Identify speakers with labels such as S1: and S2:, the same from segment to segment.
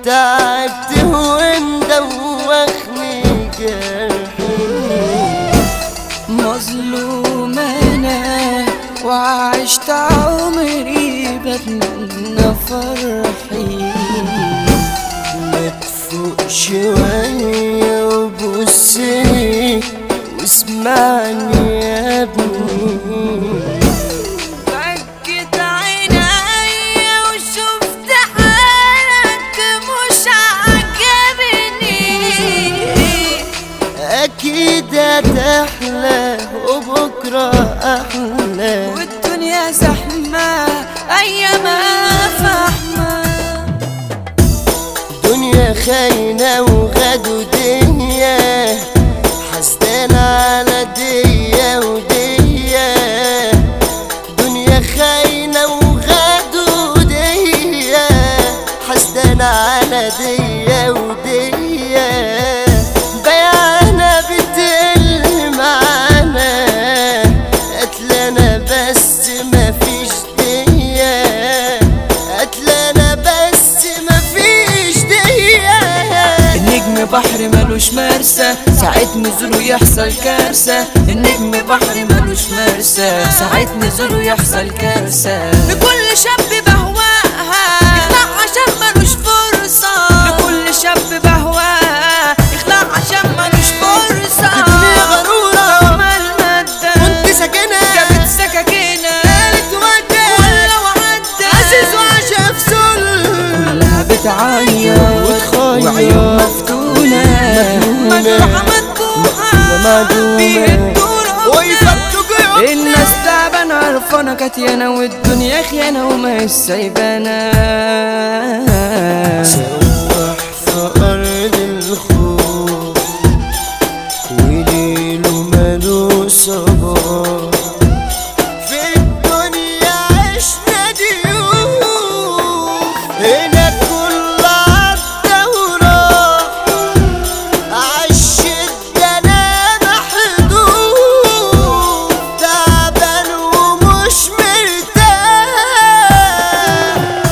S1: تعبت ومدوخني جرحي
S2: مظلوم انا وعشت عمري بتمنى فرحي
S1: ما تفوق شوية وبصني واسمعني يا ابني
S2: بكت عينيا وشفت حالك مش عجبني
S1: أكيد هتحلى وبكرة أحلى
S2: والدنيا زحمة أيامها فحمة
S1: دنيا خاينة وغدو دنيا حسدان على ديا وديا دنيا خاينة وغدو ديا حسدان على ديا وديا بيانا بتقل معانا قتلنا بس مفيش ديا قتلنا بس مفيش ديا
S2: النجم بحر ملوش مرسى ساعة نزوله يحصل كارثة النجم بحر ملوش مرسى ساعة نزوله يحصل كارثة لكل شاب بهواها يخلع عشان ملوش فرصة لكل شاب بهواها يخلع عشان ملوش فرصة
S1: الدنيا غرورة
S2: طعم المادة
S1: وانت ساكنة
S2: جابت سكاكينة
S1: قالت وعدة
S2: ولو عدى
S1: عزيز وعشا في سل
S2: كلها بتعيط
S1: وتخيط
S2: وعيون مفتونة مجروحة مدبوحة
S1: ومعدومة
S2: بيهدوا
S1: ويفتوا جيوب
S2: الناس تعبانة عرفانة كاتيانة والدنيا خيانة وما هي سايبانا
S1: سواح في أرض الخوف وليله ماله صباح في الدنيا عشنا ضيوف هنا كل عدى وراح عالشدة أنا محدود تعبان ومش مرتاح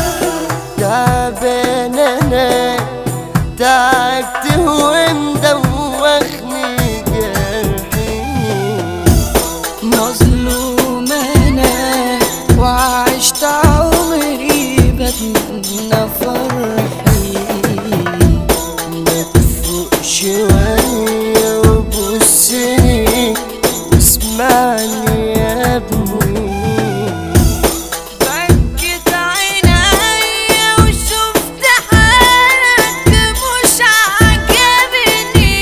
S1: تعبان انا تعبت ومدوخني جرحي
S2: مظلوم انا وعشت عمري بتمنى فرحي
S1: ما تفوق شوية وبصني واسمعني يا ابني
S2: بكت عينيا وشفت حالك مش عجبني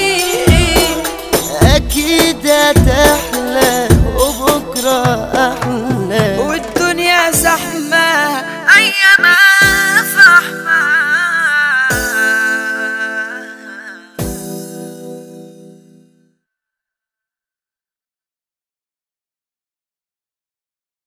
S1: اكيد هتحلى وبكرة احلى
S2: والدنيا زحمة أيام